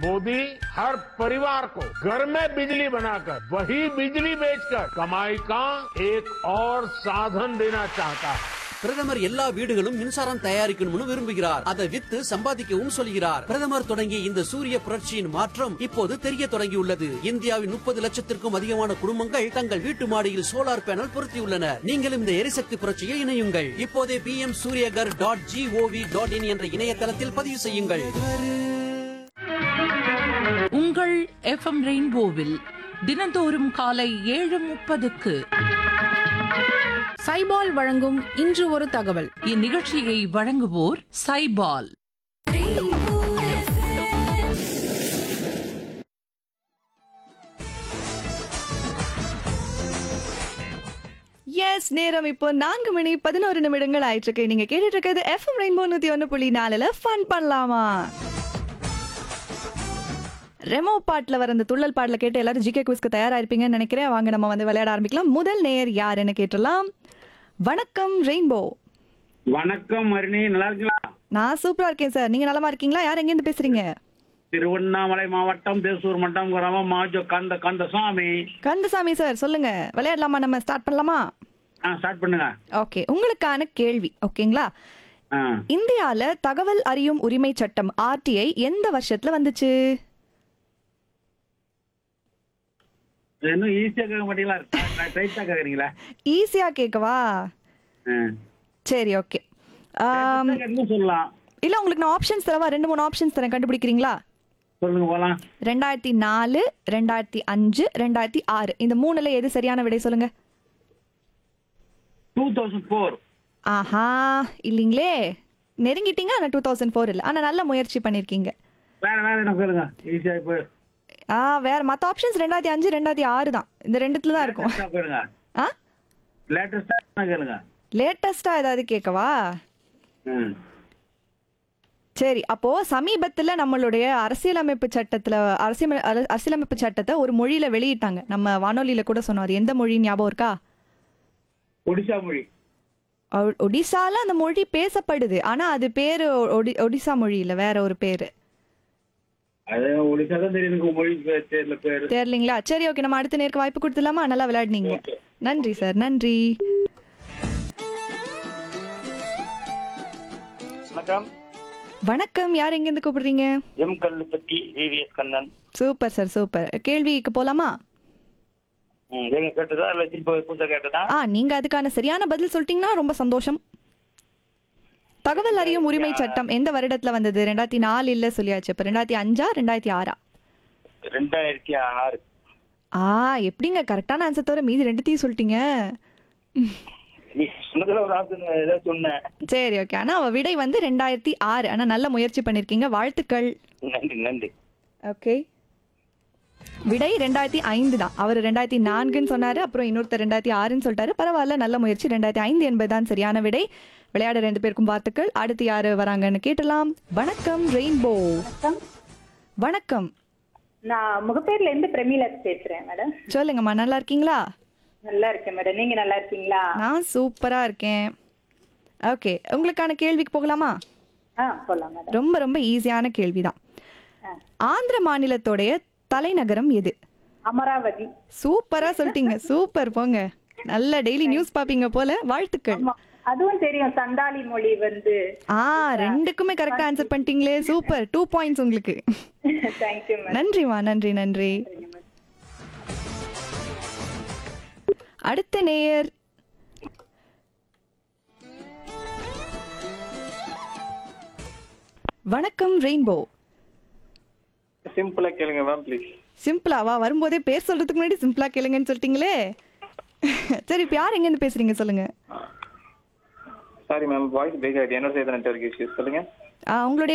मोदी हर परिवार को घर में बिजली बनाकर वही बिजली बेचकर कमाई का एक और साधन देना चाहता है பிரதமர் எல்லா வீடுகளும் மின்சாரம் தயாரிக்கணும்னு விரும்புகிறார் அதை வித்து சம்பாதிக்கவும் சொல்கிறார் பிரதமர் தொடங்கிய இந்த சூரிய புரட்சியின் மாற்றம் இப்போது தெரிய தொடங்கியுள்ளது இந்தியாவின் முப்பது லட்சத்திற்கும் அதிகமான குடும்பங்கள் தங்கள் வீட்டு மாடியில் சோலார் பேனல் பொருத்தியுள்ளனர் நீங்களும் இந்த எரிசக்தி புரட்சியில் இணையுங்கள் இப்போதே P M Suryaghar dot G O V dot in என்ற இணையதளத்தில் பதிவு செய்யுங்கள் உங்கள் எஃப்எம் ரெயின்போவில் தினந்தோறும் காலை ஏழு முப்பதுக்கு சைபால் வழங்கும் இன்று ஒரு தகவல் இந்நிகழ்ச்சியை வழங்குவோர் சைபால் எஸ் நேரம் இப்போ நான்கு மணி பதினோரு நிமிடங்கள் ஆயிட்டு இருக்கு நீங்க கேட்டுட்டு இருக்கிறது எஃப்எம் ரெயின்போ நூத்தி ஒன்று புள்ளி நாலுல ஃபன் பண்ணலாமா ரெமோ பாட்டில் வர அந்த துள்ளல் பாடல கேட்டு எல்லாரும் ஜிகே குவிஸ்க்கு தயாரா இருப்பீங்கன்னு நினைக்கிறேன் வாங்க நம்ம வந்து விளையாட ஆரம்பிக்கலாம் முதல் நேயர் யாருன்னு கேட்டலாம் வணக்கம் ரெயின்போ வணக்கம் மருணி நல்லா இருக்கீங்களா நான் சூப்பரா இருக்கேன் சார் நீங்க நலமா இருக்கீங்களா யார் எங்கேருந்து பேசுறீங்க திருவண்ணாமலை மாவட்டம் தேசூர் மட்டம் கிராமம் மாஜோ கந்த கந்தசாமி கந்தசாமி சார் சொல்லுங்க விளையாடலாமா நம்ம ஸ்டார்ட் பண்ணலாமா ஆ ஸ்டார்ட் பண்ணுங்க ஓகே உங்களுக்கான கேள்வி ஓகேங்களா ஆ இந்தியால தகவல் அறியும் உரிமை சட்டம் ஆர்டிஐ எந்த வருஷத்துல வந்துச்சு இன்னும் ஈஸியா கேட்க மாட்டீங்களா டைட்டா கேக்குறீங்களா ஈஸியா கேட்கவா ஆ. சரி ஓகே டைட்டா கேட்கணும் சொல்லலாம் இல்ல உங்களுக்கு நான் ஆப்ஷன்ஸ் தரவா ரெண்டு மூணு ஆப்ஷன்ஸ் தரேன் கண்டுபிடிக்கிறீங்களா சொல்லுங்க போலாம் ரெண்டாயிரத்தி நாலு ரெண்டாயிரத்தி அஞ்சு ரெண்டாயிரத்தி ஆறு இந்த மூணுல எது சரியான விடை சொல்லுங்க டூ தௌசண்ட் ஃபோர் ஆஹா இல்லைங்களே நெருங்கிட்டீங்க ஆனா டூ தௌசண்ட் ஃபோர் இல்லை ஆனா நல்ல முயற்சி பண்ணிருக்கீங்க வேற வேற என்ன சொல்லுங்க ஈஸியா இப்போ ஆ வேற மற்ற ஆப்ஷன்ஸ் ரெண்டாயிரத்தி அஞ்சு ரெண்டாயிரத்தி ஆறு தான் இந்த ரெண்டுத்துல தான் இருக்கும் லேட்டஸ்டா கேளுங்க ஆ லேட்டஸ்டா கேளுங்க லேட்டஸ்டா ஏதாவது கேட்கவா ம் சரி அப்போ சமீபத்துல நம்மளுடைய அரசியலமைப்பு சட்டத்துல அரசியல் அர- அரசியலமைப்பு சட்டத்தை ஒரு மொழியில வெளியிட்டாங்க நம்ம வானொலியில கூட சொன்னோம் அது எந்த மொழி ஞாபகம் இருக்கா ஒடிசா மொழி ஒ- ஒடிசால அந்த மொழி பேசப்படுது ஆனா அது பேரு ஒடி ஒடிசா மொழி இல்ல வேற ஒரு பேரு அது ஒடிசா தான் தெரியும் எனக்கு மொழி பே- தெரியல பேரு தெரியலீங்களா சரி ஓகே நம்ம அடுத்த நேருக்கு வாய்ப்பு கொடுத்துலாமா நல்லா விளையாடுனீங்க நன்றி சார் நன்றி வணக்கம் வணக்கம் யார் எங்க இருந்து கூப்பிடுறீங்க M Kallupatti V V S Kannan super sir super கேள்விக்கு போலாமா ம், எங்க கேட்டதா இல்ல திருப்பி புதுசா கேட்டதா ஆ நீங்க அதுக்கான சரியான பதில் சொல்லிட்டீங்கன்னா ரொம்ப சந்தோஷம் தகவல் அறியும் உரிமை சட்டம் எந்த வருடத்துல வந்தது ரெண்டாயிரத்தி நாலு இல்ல சொல்லியாச்சு இப்ப ரெண்டாயிரத்தி அஞ்சா ரெண்டாயிரத்தி ஆறா ரெண்டாயிரத்தி ஆறு ஆ எப்படிங்க கரெக்டான ஆன்சர் தவிர மீதி ரெண்டுத்தையும் சொல்லிட்டீங்க நீ சொன்னதுல ஒரு ஆப்ஷன் ஏதோ சொன்னேன் சரி ஓகே ஆனா அவ விடை வந்து ரெண்டாயிரத்தி ஆறு ஆனா நல்ல முயற்சி பண்ணிருக்கீங்க வாழ்த்துக்கள் நன்றி நன்றி ஓகே விடை ரெண்டாயிரத்தி ஐந்து தான் அவர் ரெண்டாயிரத்தி நான்குன்னு சொன்னாரு அப்புறம் இன்னொருத்தர் ரெண்டாயிரத்தி ஆறுன்னு சொல்லிட்டாரு பரவாயில்ல நல்ல முயற்சி ரெண்டாயிரத்தி ஐந்து என்பதுதான் சரியான விடை விளையாட ரெண்டு பேருக்கும் வாழ்த்துக்கள் அடுத்து யாரு வராங்கன்னு கேட்டலாம் வணக்கம் ரெயின்போ வணக்கம் நான் முகப்பேர்ல இருந்து பிரமிளா பேசுறேன் மேடம் சொல்லுங்கம்மா நல்லா இருக்கீங்களா நல்லா இருக்கேன் மேடம் நீங்க நல்லா இருக்கீங்களா நான் சூப்பரா இருக்கேன் ஓகே உங்களுக்கான கேள்விக்கு போகலாமா ஆ போலாம் மேடம் ரொம்ப ரொம்ப ஈஸியான கேள்விதான் ஆந்திர மாநிலத்தோடைய தலைநகரம் எது அமராவதி சூப்பரா சொல்லிட்டீங்க சூப்பர் போங்க நல்ல டெய்லி நியூஸ் பாப்பீங்க போல வாழ்த்துக்கள் ஆமா அதுவும் தெரியும் சந்தாலி மொழி வந்து ஆ ரெண்டுக்குமே கரெக்டா ஆன்சர் பண்ணிட்டீங்களே சூப்பர் டூ பாயிண்ட்ஸ் உங்களுக்கு தேங்க்யூ மேடம் நன்றிமா நன்றி நன்றி அடுத்த நேயர் வணக்கம் ரெயின்போ சிம்பிளா கேளுங்க மேம் ப்ளீஸ் சிம்பிளாவா வரும்போதே பேர் சொல்றதுக்கு முன்னாடி சிம்பிளா கேளுங்கன்னு சொல்லிட்டீங்களே சரி இப்போ யார் எங்கேருந்து பேசுறீங்க சொல்லுங்க சாரி மேம் வாய்ஸ் பிரேக் ஆயிடுச்சு என்னோட சேர்த்து நெட்ஒர்க் இஷ்யூஸ் சொல்லுங்க ஆ, உங்களுடைய